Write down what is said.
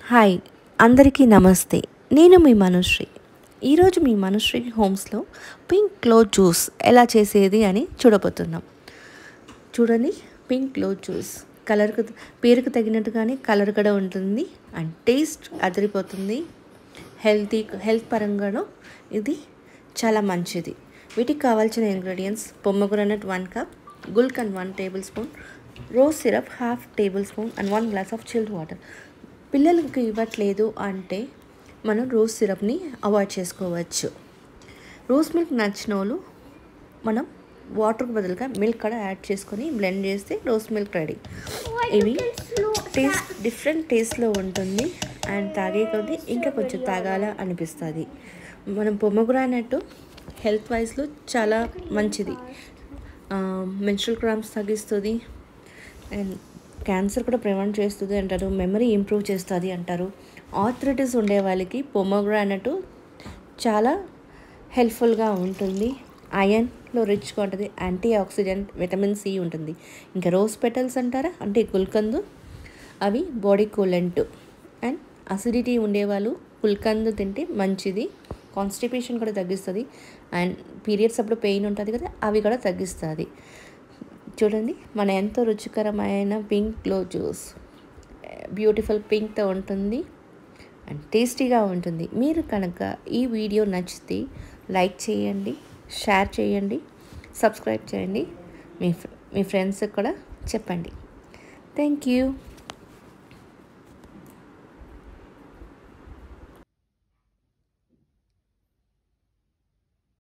hi అందరికీ నమస్తే నేను మీ మనుశ్రీ ఈరోజు మీ మనుశ్రీ హోమ్స్లో పింక్ క్లో జ్యూస్ ఎలా చేసేది అని చూడబోతున్నాం చూడండి పింక్ క్లో జ్యూస్ కలర్కు పేరుకు తగినట్టుగానే కలర్ కూడా ఉంటుంది అండ్ టేస్ట్ అదిరిపోతుంది హెల్తీ హెల్త్ పరంగాను ఇది చాలా మంచిది వీటికి కావాల్సిన ingredients pomegranate one cup gulkand one tablespoon rose syrup half tablespoon and one glass of chilled water పిల్లలకి ఇవ్వట్లేదు అంటే మనం రోజ్ సిరప్ని అవాయిడ్ చేసుకోవచ్చు రోజ్ మిల్క్ నచ్చిన వాళ్ళు మనం వాటర్కి బదులుగా మిల్క్ కూడా యాడ్ చేసుకొని బ్లెండ్ చేస్తే రోజ్ మిల్క్ రెడీ ఇవి టేస్ట్ డిఫరెంట్ టేస్ట్లో ఉంటుంది అండ్ తాగే కొద్దీ ఇంకా కొంచెం తాగాల అనిపిస్తుంది మనం పొమ్మగ్రానట్టు హెల్త్ వైజ్లో చాలా మంచిది మెన్స్ట్రల్ క్రాంప్స్ తగ్గిస్తుంది అండ్ క్యాన్సర్ కూడా ప్రివెంట్ చేస్తుంది అంటారు మెమరీ ఇంప్రూవ్ చేస్తుంది అంటారు ఆర్థరైటిస్ ఉండే వాళ్ళకి పొమోగ్రానట్ చాలా హెల్ప్ఫుల్గా ఉంటుంది ఐరన్లో రిచ్గా ఉంటుంది యాంటీ ఆక్సిడెంట్ విటమిన్ సి ఉంటుంది ఇంకా రోజ్ పెటల్స్ అంటారా అంటే గుల్కందు అవి బాడీ కూలెంట్ అండ్ అసిడిటీ ఉండేవాళ్ళు గుల్కందు తింటే మంచిది కాన్స్టిపేషన్ కూడా తగ్గిస్తుంది అండ్ పీరియడ్స్ అప్పుడు పెయిన్ ఉంటుంది కదా అవి కూడా తగ్గిస్తుంది చూడండి మన ఎంతో రుచికరమైన పింక్ గ్లో జ్యూస్ బ్యూటిఫుల్ పింక్తో ఉంటుంది అండ్ టేస్టీగా ఉంటుంది మీరు కనుక ఈ వీడియో నచ్చితే లైక్ చేయండి షేర్ చేయండి సబ్స్క్రైబ్ చేయండి మీ మీ ఫ్రెండ్స్కి కూడా చెప్పండి థ్యాంక్ యూ